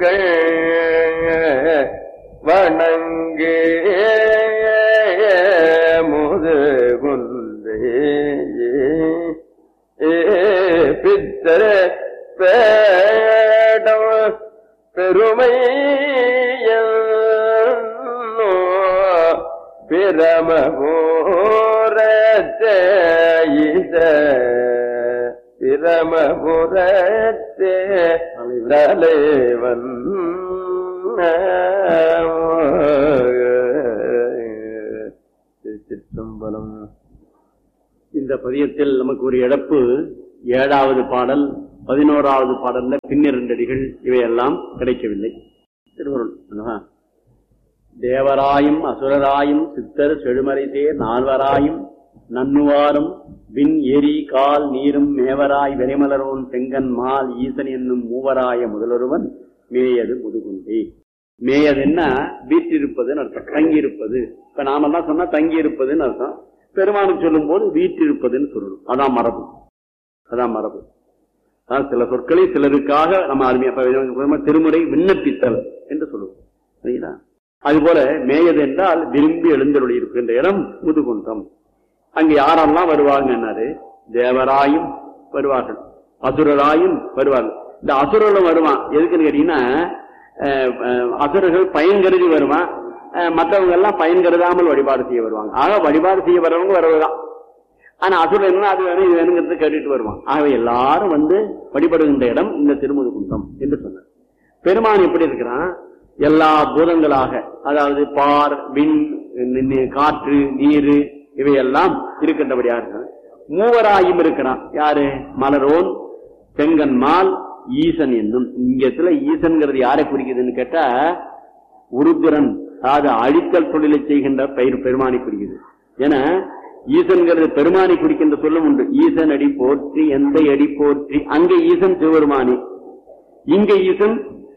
வணங்கு முதுகுந்தே பித்தர பேடம் பெருமை பிரமபுரத்தே இத பிரமபுரத்தே தலைவன் திருச்சிற்றம்பலம் இந்த பதியத்தில் நமக்கு ஒரு இழப்பு ஏழாவது பாடல் பதினோராவது பாடல்ல பின்னிரண்டடிகள் இவையெல்லாம் கிடைக்கவில்லை திருவருள் அல்லவா? தேவராயும் அசுரராயும் சித்தர் செழுமறைசே நால்வராயும் நன்னுவாரும் விண் எரி கால் நீரும் மேவராய் வெறிமலரோன் செங்கன் மால் ஈசன் என்னும் மூவராய முதலொருவன் மேயது முதுகுண்டி மேயதுன்னா வீற்றிருப்பதுன்னு அர்த்தம் தங்கி இருப்பது இப்ப நாமெல்லாம் சொன்னா தங்கி இருப்பதுன்னு அர்த்தம் பெருமானுக்கு சொல்லும் போது வீற்றிருப்பதுன்னு சொல்லணும் அதான் மரபு அதான் மரபு அதான் சில சொற்களை சிலருக்காக நம்ம அருமையா இப்ப திருமுறை விண்ணப்பித்தல் என்று சொல்லுவோம் சரிங்களா அதுபோல மேயது என்றால் விரும்பி எழுந்தருளி இருக்கின்ற இடம் முதுகுன்றம் அங்க யாரெல்லாம் வருவாங்கன்னாரு தேவராயும் வருவார்கள் அசுரராயும் வருவார்கள் இந்த அசுரர்களும் வருவான் எதுக்குன்னு கேட்டீங்கன்னா அஹ், அஹ், அசுரர்கள் பயன் கருதி வருவான் அஹ், மற்றவங்க எல்லாம் பயன் கருதாமல் வழிபாடு செய்ய வருவாங்க ஆக வழிபாடு செய்ய வர்றவங்க வரவுதான் ஆனா அசுரன் என்ன அது வேணும் இது வேணுங்கிறது கேட்டுட்டு வருவான் ஆகவே எல்லாரும் வந்து வழிபடுகின்ற இடம் இந்த திருமுதுகுன்றம் என்று சொன்னார் பெருமான் எப்படி இருக்கிறான் எல்லா பூதங்களாக அதாவது பார் விண் நி- நி- காற்று நீர் இவையெல்லாம் இருக்கின்றபடியா இருக்கிறான் மூவராயும் இருக்கிறான் யாரு மலரோன் செங்கன்மால் ஈசன் என்னும் இங்கத்துல ஈசன்கிறது யாரை குறிக்குதுன்னு கேட்டா உருத்திரன் அதாவது அழித்தல் தொழிலை செய்கின்ற பெயர் பெருமானை குறிக்குது ஏன்னா ஈசன்கிறது பெருமானை குறிக்கின்ற சொல்லும் உண்டு ஈசன் அடி போற்றி எந்த அடி போற்றி அங்க ஈசன் சிவபெருமானி இங்க ஈசன்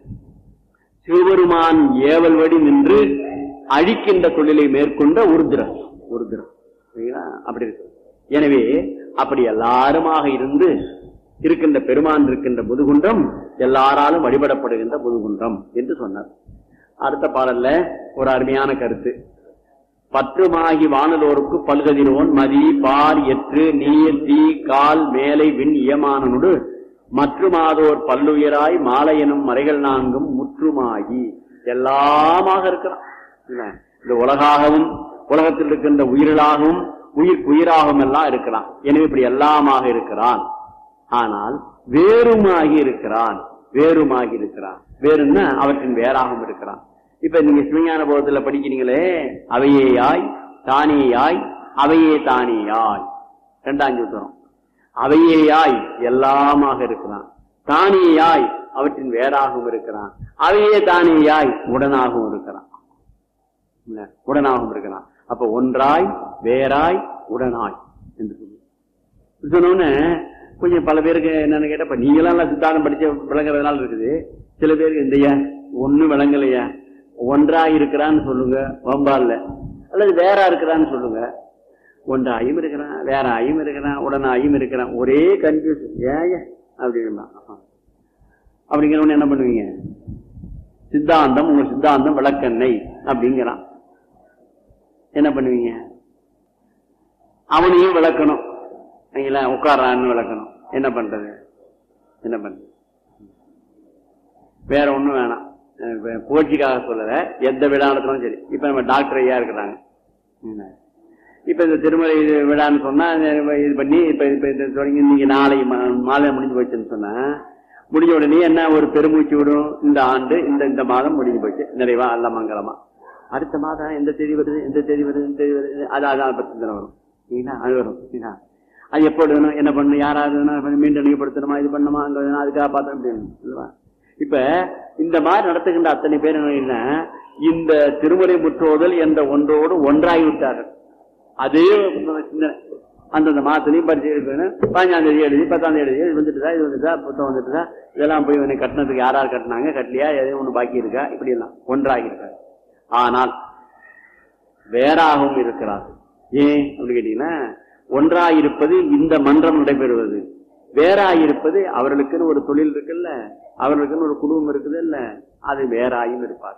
சிவபெருமான் ஏவல் வழி நின்று அழிக்கின்ற தொழிலை மேற்கொண்ட உருத்திரன் உருத்திரன் சரிங்களா? அப்படி இருக்கு எனவே அப்படி எல்லாருமாக இருந்து இருக்கின்ற பெருமான் இருக்கின்ற முதுகுன்றம் எல்லாராலும் வழிபடப்படுகின்ற முதுகுன்றம் என்று சொன்னார் அடுத்த பாடல்ல ஒரு அருமையான கருத்து பற்றுமாகி வானலோருக்கு பல்கதிரோன் மதி பார் எற்று நீர் தீ கால் மேலை விண் இயமானனோடு மற்றுமாதோர் பல்லுயிராய் மாலை எனும் மறைகள் நான்கும் முற்றுமாகி எல்லாமாக இருக்கிறான் இல்ல? இந்த உலகாகவும் உலகத்தில் இருக்கின்ற உயிர்களாகவும் உயிர் உயிராகவும் எல்லாம் இருக்கிறான் எனவே இப்படி எல்லாமாக இருக்கிறான் ஆனால் வேறுமாகி இருக்கிறான் வேறுமாகி இருக்கிறான் வேறுன்னா அவற்றின் வேறாகவும் இருக்கிறான் இப்ப நீங்க சிவஞான போகத்துல படிக்கிறீங்களே அவையேயாய் தானேயாய் அவையே தானேயாய் ரெண்டாம் சூத்திரம் அவையேயாய் எல்லாமாக இருக்கிறான் தானேயாய் அவற்றின் வேறாகவும் இருக்கிறான் அவையே தானேயாய் உடனாகவும் இருக்கிறான் இல்ல, உடனாகவும் இருக்கிறான் அப்ப ஒன்றாய் வேறாய் உடனாய் என்று சொல்லி சொன்னோன்னு கொஞ்சம் பல பேருக்கு என்னன்னு கேட்டா இப்ப நீங்களாம் எல்லாம் சித்தாந்தம் படிச்ச விளங்குறதுனால இருக்குது சில பேருக்கு இந்த ஐயா ஒண்ணும் விளங்கலையா ஒன்றா இருக்கிறான்னு சொல்லுங்க வம்பால்ல அல்லது வேறா இருக்கிறான்னு சொல்லுங்க ஒன்றாயும் இருக்கிறான் வேறாயும் இருக்கிறான் உடனாயும் இருக்கிறான் ஒரே கன்ஃபியூஷன் ஏன் அப்படின்னா அப்படிங்கிறவன என்ன பண்ணுவீங்க சித்தாந்தம் உங்க சித்தாந்தம் விளக்கெண்ணை அப்படிங்கிறான் என்ன பண்ணுவீங்க அவனையும் விளக்கணும் சரிங்களா உட்காரான்னு விளக்கணும் என்ன பண்றது என்ன பண்றது வேற ஒண்ணும் வேணாம் அஹ் இப்ப போட்டிக்காக சொல்லல எந்த விழா நடத்தினாலும் சரி இப்ப நம்ம டாக்டர் ஐயா இருக்கிறாங்க என்ன? இப்ப இந்த திருமலை இது விழான்னு சொன்னா இந்த இது பண்ணி இப்ப இப்ப இந்த தொடங்கி நீங்க நாளை ம- மாலை முடிஞ்சு போச்சுன்னு சொன்னா முடிஞ்ச உடனே என்ன ஒரு பெருமூச்சு விடும் இந்த ஆண்டு இந்த இந்த மாதம் முடிஞ்சு போச்சு நிறைவா அல்ல மங்களமா அடுத்த மாதம் எந்த தேதி வருது எந்த தேதி வருது எந்த தேதி வருது அது அதான் பத்து தினம் வரும் சரிங்களா அது வரும் சரிங்களா அது எப்போ வேணும் என்ன பண்ணணும் யாராவது வேணும், மீண்டும் நினைவுபடுத்தணுமா இது பண்ணணுமா அங்க வேணும், அதுக்காக பார்த்தோம் அப்படின்னு இல்லவா? இப்ப இந்த மாதிரி நடத்துகின்ற அத்தனை பேர் என்ன இந்த திருமுறை முற்றோதல் என்ற ஒன்றோடு ஒன்றாகி விட்டார்கள் அதே சிந்தனை அந்தந்த மாதத்துலயும் பரிசு இருக்கணும் பதினஞ்சாம் தேதி எழுதி பத்தாம் தேதி எழுதி இது வந்துட்டுதா இது வந்துட்டுதா புத்தகம் வந்துட்டுதா இதெல்லாம் போய் இவனை கட்டினதுக்கு யார் யார் கட்டினாங்க கட்டலையா எதையும் ஒண்ணு பாக்கி இருக்கா இப்படி எல்லாம் ஒன்றாகி இருக்காரு ஆனால் வேறாகவும் இருக்கிறார் ஏன் அப்படி கேட்டீங்கன்னா ஒன்றாயிருப்பது இந்த மன்றம் நடைபெறுவது வேறாயிருப்பது அவர்களுக்குன்னு ஒரு தொழில் இருக்குல்ல அவர்களுக்குன்னு ஒரு குடும்பம் இருக்குது இல்ல அது வேறாயும் இருப்பார்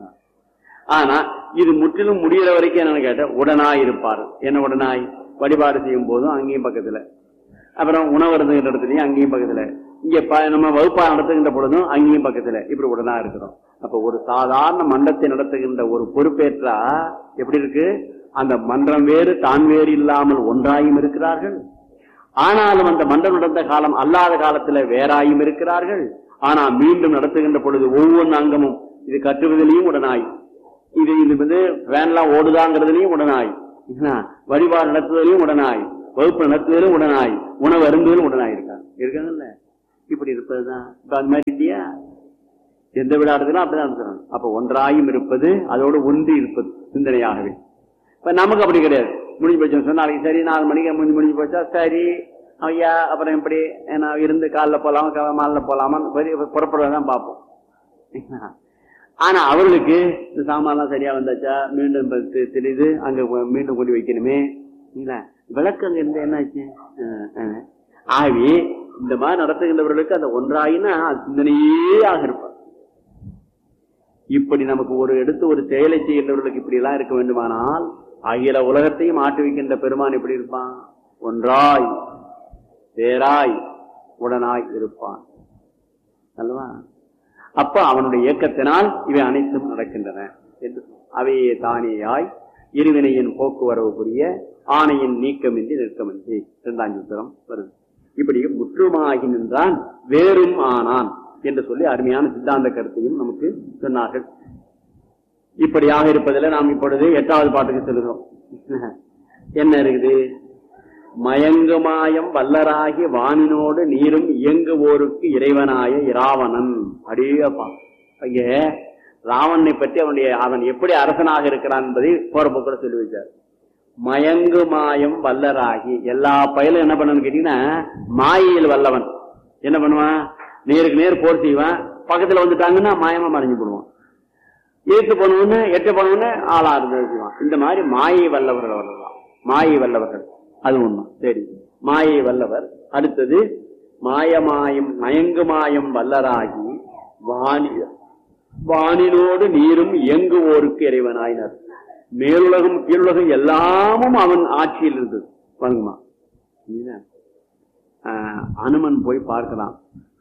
ஆனா இது முற்றிலும் முடிகிற வரைக்கும் என்னன்னு கேட்ட உடனாய் இருப்பார் என்ன உடனாய் வழிபாடு செய்யும் போதும் அங்கேயும் பக்கத்துல அப்புறம் உணவு இருந்துகிற இடத்துலயும் அங்கேயும் பக்கத்துல இங்க ப- நம்ம வகுப்பா நடத்துகின்ற பொழுதும் அங்கேயும் பக்கத்துல இப்படி உடனா இருக்கிறோம் அப்ப ஒரு சாதாரண மண்டத்தை நடத்துகின்ற ஒரு பொறுப்பேற்றா எப்படி இருக்கு அந்த மன்றம் வேறு தான் வேறு இல்லாமல் ஒன்றாயும் இருக்கிறார்கள் ஆனாலும் அந்த மன்றம் நடந்த காலம் அல்லாத காலத்துல வேறாயும் இருக்கிறார்கள் ஆனா மீண்டும் நடத்துகின்ற பொழுது ஒவ்வொரு அங்கமும் இது கட்டுவதிலையும் உடனாய் இது இது வந்து வேன்லாம் ஓடுதாங்கிறதுலயும் உடனாய் என்ன? வழிபாடு நடத்துவதிலையும் உடனாய் வகுப்பு நடத்துவதிலும் உடனாய் உணவு அருந்துவதிலும் உடனாய் இருக்காங்க இருக்காங்கல்ல இப்படி இருப்பதுதான் இப்ப அது மாதிரி இல்லையா எந்த விளையாடுறதுலாம் அப்படிதான் இருக்கிறாங்க அப்ப ஒன்றாயும் இருப்பது அதோடு ஒன்றி இருப்பது சிந்தனையாகவே இப்ப நமக்கு அப்படி கிடையாது முடிஞ்சு போச்சு சொன்னா நாளைக்கு சரி நாலு மணிக்கு முடிஞ்சு முடிஞ்சு போச்சா சரி ஐயா அப்புறம் எப்படி நான் இருந்து காலைல போலாமா மாலைல போலாமா புறப்படுவதான் பார்ப்போம் ஆனா அவர்களுக்கு இந்த சாமான்லாம் சரியா வந்தாச்சா மீண்டும் இப்ப தெ- தெரியுது அங்க கொ- மீண்டும் கொண்டு வைக்கணுமே இல்ல விளக்கு அங்க இருந்து என்னாச்சு அஹ், அஹ். ஆகவே இந்த மாதிரி நடத்துகின்றவர்களுக்கு அந்த ஒன்றாயினா அது சிந்தனையே ஆக இருப்பார் இப்படி நமக்கு ஒரு எடுத்து ஒரு செயலை செய்கின்றவர்களுக்கு இப்படி எல்லாம் இருக்க வேண்டுமானால் அகில உலகத்தையும் ஆட்டு வைக்கின்ற பெருமான் எப்படி இருப்பான் ஒன்றாய் வேறாய் உடனாய் இருப்பான் அல்லவா அப்ப அவனுடைய இயக்கத்தினால் இவை அனைத்தும் நடக்கின்றன என்று சொன்னார். அவையே தானேயாய் இருவினையின் போக்குவரவு புரிய ஆணையின் நீக்கமின்றி நிற்கமின்றி இரண்டாம் சூத்திரம் வருது இப்படி முற்றுமாகி நின்றான் வேறும் ஆனான் என்று சொல்லி அருமையான சித்தாந்த கருத்தையும் நமக்கு சொன்னார்கள் இப்படியாக இருப்பதில் நாம் இப்பொழுது எட்டாவது பாட்டுக்கு செல்கிறோம் என்ன இருக்குது மயங்குமாயம் வல்லராகி வானினோடு நீரும் இயங்குவோருக்கு இறைவனாய இராவணன் அடியப்பா ஐய ராவணனை பற்றி அவனுடைய அவன் எப்படி அரசனாக இருக்கிறான் என்பதை போற போக்கில் சொல்லி வச்சார் மயங்கு மாயம் வல்லராகி எல்லா பயலும் என்ன பண்ணணும்னு கேட்டீங்கன்னா மாயையில் வல்லவன் என்ன பண்ணுவான் நேருக்கு நேர் போர் செய்வான் பக்கத்துல வந்துட்டாங்கன்னா மாயமா மறைஞ்சு போடுவான் ஏத்து போனவொன்னு எட்டு போனவொன்னு ஆளா இருந்து செய்வான் இந்த மாதிரி மாயை வல்லவர்கள் அவர்கள்தான் மாயை வல்லவர்கள் அது ஒண்ணும் சரி மாயை வல்லவர் அடுத்தது மாயமாயம் மயங்கு மாயம் வல்லராகி வாணி வானினோடு நீரும் இயங்குவோருக்கு இறைவனாயினர் மேலுலகம் கீழுலகம் எல்லாமும் அவன் ஆட்சியில் இருந்தது வணங்குமா இல்லையா? ஆஹ் அனுமன் போய் பார்க்கலாம்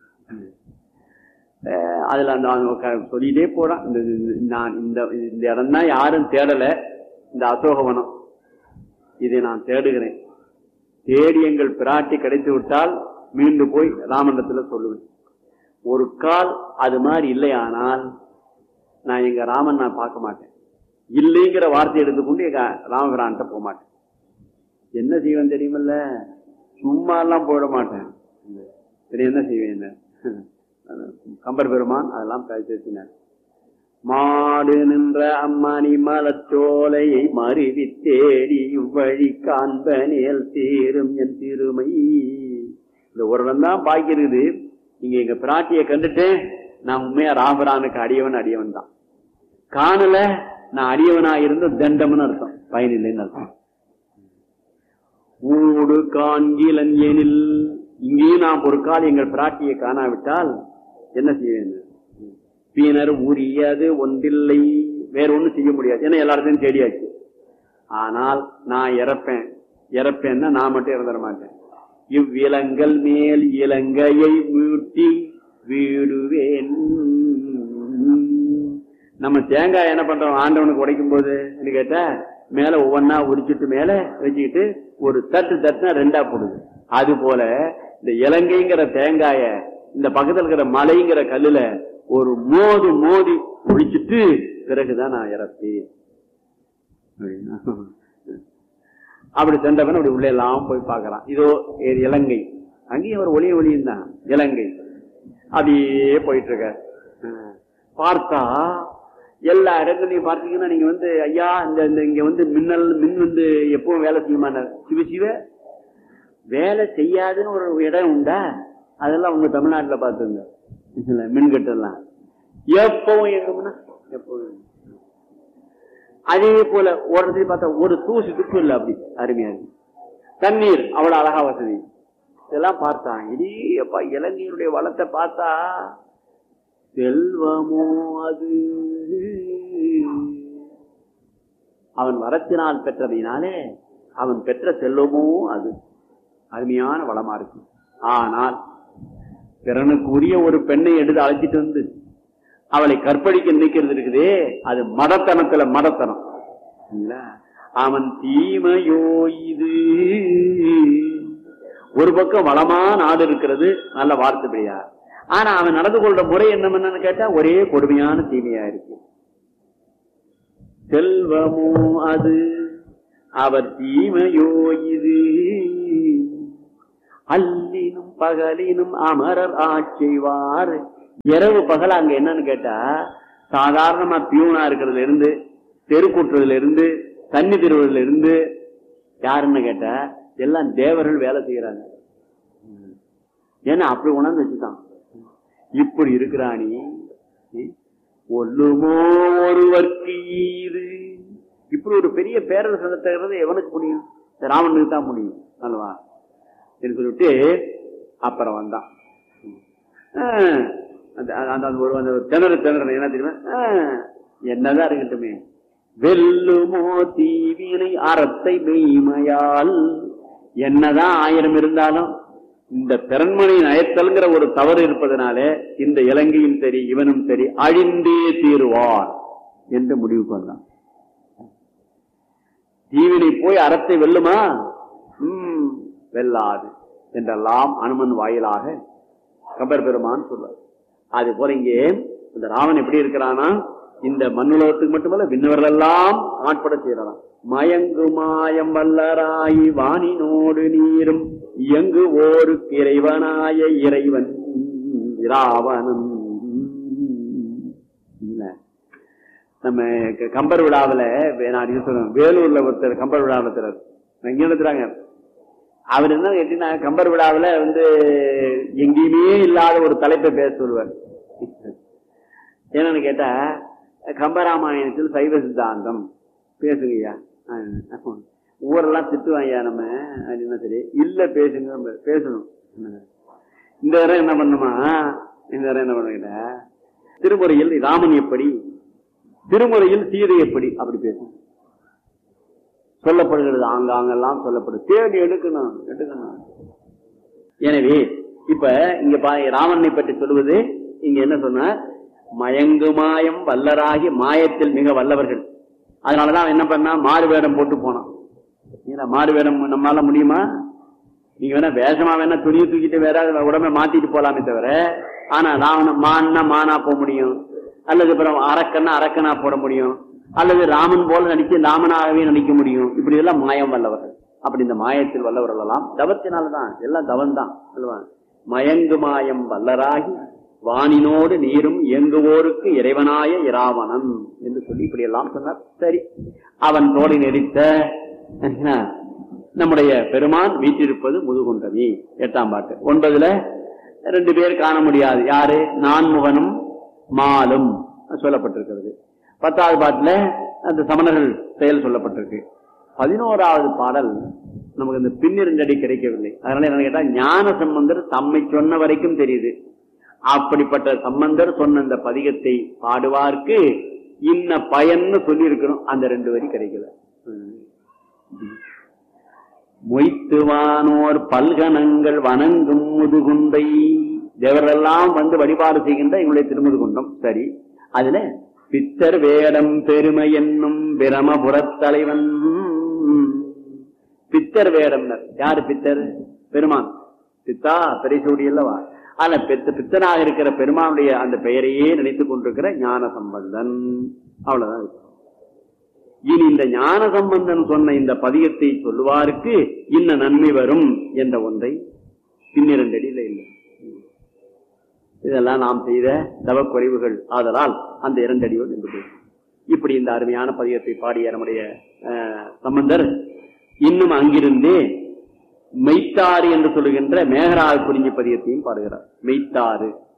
அஹ் அதுல அந்த அவன் க- சொல்லிட்டே போறான் இந்த இந்த- நான் இந்த இந்த இடம் தான் யாரும் தேடல இந்த அசோகவனம் இதை நான் தேடுகிறேன் தேடி எங்கள் பிராட்டி கிடைத்து விட்டால் மீண்டும் போய் ராமண்டத்துல சொல்லுவேன் ஒரு கால் அது மாதிரி இல்லையானால் நான் எங்க ராமன் நான் பார்க்க மாட்டேன் இல்லைங்கிற வார்த்தை எடுத்துக்கொண்டு எங்க ராமபிரான்ட்ட போக மாட்டேன் என்ன செய்வேன் தெரியுமில்ல சும்மா எல்லாம் போயிட மாட்டேன் சரி என்ன செய்வேன் என்ன? கம்பர் பெருமான் அதெல்லாம் பேசினார் மாடு நின்ற அம்மானி மலச்சோலையை மருவி தேடி இவ்வழி காண்பனேல் தீரும் என் திருமை இந்த ஒரு இடம் தான் பாக்கி இருக்குது நீங்க எங்க பிராட்டியை கண்டுட்டு நான் உண்மையா ராமரானுக்கு அடியவன் அடியவன் தான் காணல நான் அடியவனா இருந்த தண்டம்னு அர்த்தம் பயனில்லைன்னு அர்த்தம் ஊடு காண்கிலன் எனில் இங்கேயும் நாம் ஒரு கால் எங்கள் பிராட்டியை காணாவிட்டால் என்ன செய்ய வேண்டும் பின்னர் உரியது ஒன்றில்லை வேற ஒண்ணும் செய்ய முடியாது ஏன்னா எல்லாத்தையும் தேடியாச்சு ஆனால் நான் இறப்பேன் இறப்பேன்னா நான் மட்டும் இறந்துட மாட்டேன் இவ்விலங்கல் மேல் இலங்கையை மீட்டி வீடுவேன் நம்ம தேங்காய் என்ன பண்றோம் ஆண்டவனுக்கு உடைக்கும் போது கேட்டா மேல ஒவ்வொன்னா உரிச்சிட்டு மேல வச்சுக்கிட்டு ஒரு தட்டு தட்டுனா ரெண்டா போடுது அது போல இந்த இலங்கைங்கிற தேங்காய இந்த பக்கத்துல இருக்கிற மலைங்கிற கல்லுல ஒரு மோது மோதி ஒழிச்சிட்டு பிறகுதான் நான் இறப்பேன் அப்படின்னா. அப்படி சென்றவன் அப்படி உள்ள எல்லாம் போய் பார்க்கறான் இதோ இது இலங்கை அங்கேயும் ஒரு ஒளிய ஒளியும் தான் இலங்கை அப்படியே போயிட்டு இருக்கார் ஆஹ். பார்த்தா எல்லா இடங்களையும் பார்த்தீங்கன்னா நீங்க வந்து ஐயா இந்த இந்த இங்க வந்து மின்னல் மின் வந்து எப்பவும் வேலை செய்யுமானார் சிவ சிவ வேலை செய்யாதுன்னு ஒரு இடம் உண்டா அதெல்லாம் உங்க தமிழ்நாட்டுல பாத்துங்க இல்ல, மின்கட்டெல்லாம் எப்பவும் எங்கம்னா எப்பவும் அதே போல ஒரு இடத்துல பார்த்தா ஒரு தூசு துப்பு இல்லை அப்படி அருமையா இருக்கு தண்ணீர் அவ்வளவு அழகா வசதி இதெல்லாம் பார்த்தான் இடியப்பா இலங்கையினுடைய வளத்தை பார்த்தா செல்வமோ அது அவன் வரத்தினால் பெற்றதையினாலே அவன் பெற்ற செல்வமோ அது அருமையான வளமா இருக்கு ஆனால் பிறனுக்கு உரிய ஒரு பெண்ணை எடுத்து அழைச்சிட்டு வந்து அவளை கற்பழிக்க நினைக்கிறது இருக்குதே அது மடத்தனத்துல மடத்தனம் சரிங்களா? அவன் தீமையோ இது ஒரு பக்கம் வளமா நாடு இருக்கிறது நல்ல வார்த்தைப்படியா ஆனா அவன் நடந்து கொள்ற முறை என்னன்னு கேட்டா ஒரே கொடுமையான தீமையா இருக்கு செல்வமோ அது அவர் தீமையோ இது அல்லினும் பகலினும் அமரர் ஆட்சிவார் இரவு பகல் அங்க என்னன்னு கேட்டா சாதாரணமா பியூனா இருக்கிறதுல இருந்து தெருக்கூட்டுறதுல இருந்து தண்ணி திருவதுல இருந்து யாருன்னு கேட்டா எல்லாம் தேவர்கள் வேலை செய்யறாங்க ஏன்னா அப்படி உணர்ந்து வச்சுட்டான் இப்படி இருக்கிறானி ஒல்லுமோ ஒருவர்க்கு ஈது இப்படி ஒரு பெரிய பேரரசு நடத்துகிறது எவனுக்கு முடியும் இந்த ராவனுக்கு தான் முடியும் அல்லவா என்று சொல்லிட்டு அப்புறம் வந்தான் ஆஹ், அந்த- அந்த அந்த ஒரு அந்த திணறு திணறு என்ன தெரியுமா ஆஹ், என்னதான் இருக்கட்டுமே வெல்லுமோ தீவினை அறத்தை மெய்மையால் என்னதான் ஆயிரம் இருந்தாலும் இந்த பிறன்மனை நயத்தல்ங்கிற ஒரு தவறு இருப்பதனாலே இந்த இலங்கையும் சரி இவனும் சரி அழிந்தே தீருவார் என்று முடிவுக்கு வந்தான் தீவினை போய் அறத்தை வெல்லுமா ம், வெல்லாது என்றெல்லாம் அனுமன் வாயிலாக கம்பர் பெருமான் சொல்றார் அது போல இங்கே இந்த ராமன் எப்படி இருக்கிறானா இந்த மண்ணுலகத்துக்கு மட்டுமல்ல விண்ணவர்களெல்லாம் ஆட்பட செய்யறான் மயங்கு மாயம் வல்லராய் வானினோடு நீரும் இயங்கு ஓருக்கு இறைவனாய இறைவன் இராவணன் இல்ல நம்ம க- கம்பர் விழாவுல வே- நான் இது சொல்றேன் வேலூர்ல ஒருத்தர் கம்பர் விழாவில் ஒருத்தர் எங்க நடத்துறாங்க அவர் என்ன கேட்டீங்கன்னா கம்பர் விழாவுல வந்து எங்கேயுமே இல்லாத ஒரு தலைப்பை பேச சொல்லுவார் என்னன்னு கேட்டா கம்பராமாயணத்தில் சைவ சித்தாந்தம் பேசுங்கய்யா ஆஹ் ஊரெல்லாம் திட்டுவாங்கய்யா நம்ம அப்படின்னா சரி இல்ல பேசுங்க நம்ம பேசணும் இந்த தடவை என்ன பண்ணுமா இந்த தடவை என்ன பண்ணுங்க திருமுறையில் ராமன் எப்படி திருமுறையில் சீதை எப்படி அப்படி பேசும் சொல்லப்படுகிறது ஆங்காங்கெல்லாம் சொல்லப்படுது தேடி எடுக்கணும் எடுக்கணும் எனவே இப்ப இங்க பா ராவணனை பற்றி சொல்லுவது இங்க என்ன சொன்னார் மயங்கு மாயம் வல்லராகி மாயத்தில் மிக வல்லவர்கள் அதனாலதான் அவன் என்ன பண்ணா மாறு வேடம் போட்டு போனான் ஏன்னா மாறு வேடம் நம்மளால முடியுமா நீங்க வேணா வேஷமா வேணா துணியை தூக்கிட்டு வேற உடம்பை மாத்திட்டு போலாமே தவிர ஆனா ராவண மான்னா மானா போக முடியும் அல்லது அப்புறம் அரக்கன்னா அரக்கனா போட முடியும் அல்லது ராமன் போல நடிச்சு ராமனாகவே நடிக்க முடியும் இப்படி எல்லாம் மாயம் வல்லவர்கள் அப்படி இந்த மாயத்தில் வல்லவர்கள் எல்லாம் தவத்தினால்தான் எல்லாம் தவம் தான் அல்லவா மயங்கு மாயம் வல்லராகி வானினோடு நீரும் இயங்குவோருக்கு இறைவனாய இராவணன் என்று சொல்லி இப்படி எல்லாம் சொன்னார் சரி அவன் தோலை நெறித்த என்ன, நம்முடைய பெருமான் வீற்றிருப்பது முதுகுண்டமி எட்டாம் பாட்டு ஒன்பதுல ரெண்டு பேர் காண முடியாது யாரு நான்முகனும் மாலும் சொல்லப்பட்டிருக்கிறது பத்தாவது பாட்டுல அந்த சமணர்கள் செயல் சொல்லப்பட்டிருக்கு பதினோராவது பாடல் நமக்கு இந்த பின்னிரண்டடி கிடைக்கவில்லை அதனால என்ன கேட்டா ஞான சம்பந்தர் தம்மை சொன்ன வரைக்கும் தெரியுது அப்படிப்பட்ட சம்பந்தர் சொன்ன அந்த பதிகத்தை பாடுவார்க்கு இன்ன பயன்னு சொல்லி இருக்கணும் அந்த ரெண்டு வரி கிடைக்கல மொய்த்துவானோர் பல்கணங்கள் வணங்கும் முதுகுண்டை தேவரெல்லாம் வந்து வழிபாடு செய்கின்ற எங்களுடைய திருமுதுகுண்டம் சரி அதுல பித்தர் வேடம் பெருமை என்னும் பிரமபுரத் தலைவன் பித்தர் வேடம் யாரு பித்தர் பெருமான் பித்தா பெரிசூடி அல்லவா ஆனா பித்த பித்தனாக இருக்கிற பெருமானுடைய அந்த பெயரையே நினைத்துக் கொண்டிருக்கிற ஞான சம்பந்தன் அவ்வளவுதான் இருக்கு. இனி இந்த ஞான சம்பந்தன் சொன்ன இந்த பதியத்தை சொல்லுவாருக்கு இன்ன நன்மை வரும் என்ற ஒன்றை பின்னிரண்டடியில இல்லை இதெல்லாம் நாம் செய்த தவக்குறைவுகள் ஆதலால் அந்த இரண்டடியோடு நின்று போயிடும். இப்படி இந்த அருமையான பதியத்தை பாடிய நம்முடைய அஹ், சம்பந்தர் இன்னும் அங்கிருந்தே மெய்த்தாறு என்று சொல்லுகின்ற மேகராக குறிஞ்சி பதியத்தையும் பாடுகிறார் மெய்த்தாறு